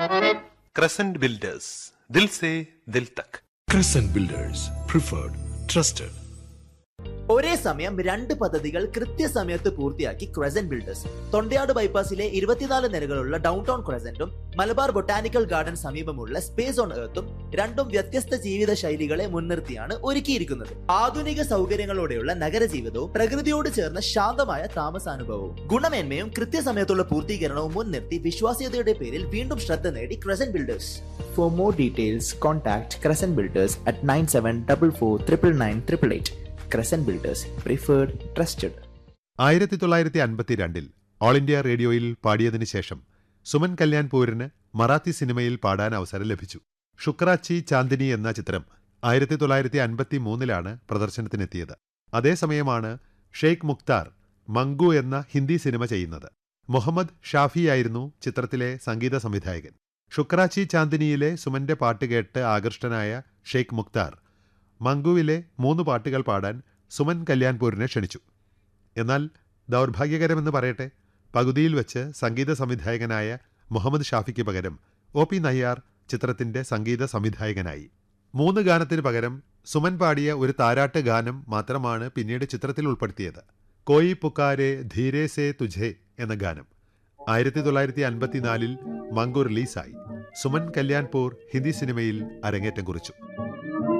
Crescent Builders. Dil se dil tak. Crescent Builders, preferred, trusted. ഒരേ സമയം രണ്ട് പദ്ധതികൾ കൃത്യസമയത്ത് പൂർത്തിയാക്കി ക്രസന്റ് ബിൽഡേഴ്സ് തൊണ്ടയാട് ബൈപ്പാസിലെ ഇരുപത്തിനാല് നിരകളുള്ള ഡൗൺ ടൗൺ ക്രസന്റും മലബാർ ബൊട്ടാനിക്കൽ ഗാർഡൻ സമീപമുള്ള സ്പേസ് ഓൺ എർത്തും രണ്ടും വ്യത്യസ്ത ജീവിത ശൈലികളെ മുൻനിർത്തിയാണ് ഒരുക്കിയിരിക്കുന്നത് ആധുനിക സൗകര്യങ്ങളോടെയുള്ള നഗരജീവിതവും പ്രകൃതിയോട് ചേർന്ന ശാന്തമായ താമസാനുഭവവും ഗുണമേന്മയും കൃത്യസമയത്തുള്ള പൂർത്തീകരണവും മുൻനിർത്തി വിശ്വാസ്യതയുടെ പേരിൽ വീണ്ടും ശ്രദ്ധ നേടി Crescent Builders for more details contact Crescent Builders at nine seven double four triple nine triple eight Crescent Builders preferred trusted ആയിരത്തി തൊള്ളായിരത്തി അൻപത്തിരണ്ടിൽ ഓൾ ഇന്ത്യ റേഡിയോയിൽ പാടിയതിനു ശേഷം സുമൻ കല്യാൺപൂരിന് മറാത്തി സിനിമയിൽ പാടാൻ അവസരം ലഭിച്ചു ഷുക്രാച്ചി ചാന്ദിനി എന്ന ചിത്രം ആയിരത്തി തൊള്ളായിരത്തി അൻപത്തി മൂന്നിലാണ് പ്രദർശനത്തിനെത്തിയത് അതേസമയമാണ് ഷെയ്ഖ് മുക്താർ മങ്കു എന്ന ഹിന്ദി സിനിമ ചെയ്യുന്നത് മുഹമ്മദ് ഷാഫിയായിരുന്നു ചിത്രത്തിലെ സംഗീത സംവിധായകൻ ഷുക്രാച്ചി ചാന്ദിനിയിലെ സുമന്റെ പാട്ട് കേട്ട് ആകൃഷ്ടനായ ഷെയ്ഖ് മുക്താർ മങ്കുവിലെ മൂന്ന് പാട്ടുകൾ പാടാൻ സുമൻ കല്യാൺപൂരിനെ ക്ഷണിച്ചു എന്നാൽ ദൗർഭാഗ്യകരമെന്ന് പറയട്ടെ പകുതിയിൽ വെച്ച് സംഗീത സംവിധായകനായ മുഹമ്മദ് ഷാഫിക്ക് പകരം ഒ പി നയ്യാർ ചിത്രത്തിന്റെ സംഗീത സംവിധായകനായി മൂന്ന് ഗാനത്തിന് പകരം സുമൻ പാടിയ ഒരു താരാട്ട് ഗാനം മാത്രമാണ് പിന്നീട് ചിത്രത്തിൽ ഉൾപ്പെടുത്തിയത് കോയി പുക്കാരെ ധീരേ സേ തുझे എന്ന ഗാനം ആയിരത്തി തൊള്ളായിരത്തി അൻപത്തിനാലിൽ മങ്കു റിലീസായി സുമൻ കല്യാൺപൂർ ഹിന്ദി സിനിമയിൽ അരങ്ങേറ്റം കുറിച്ചു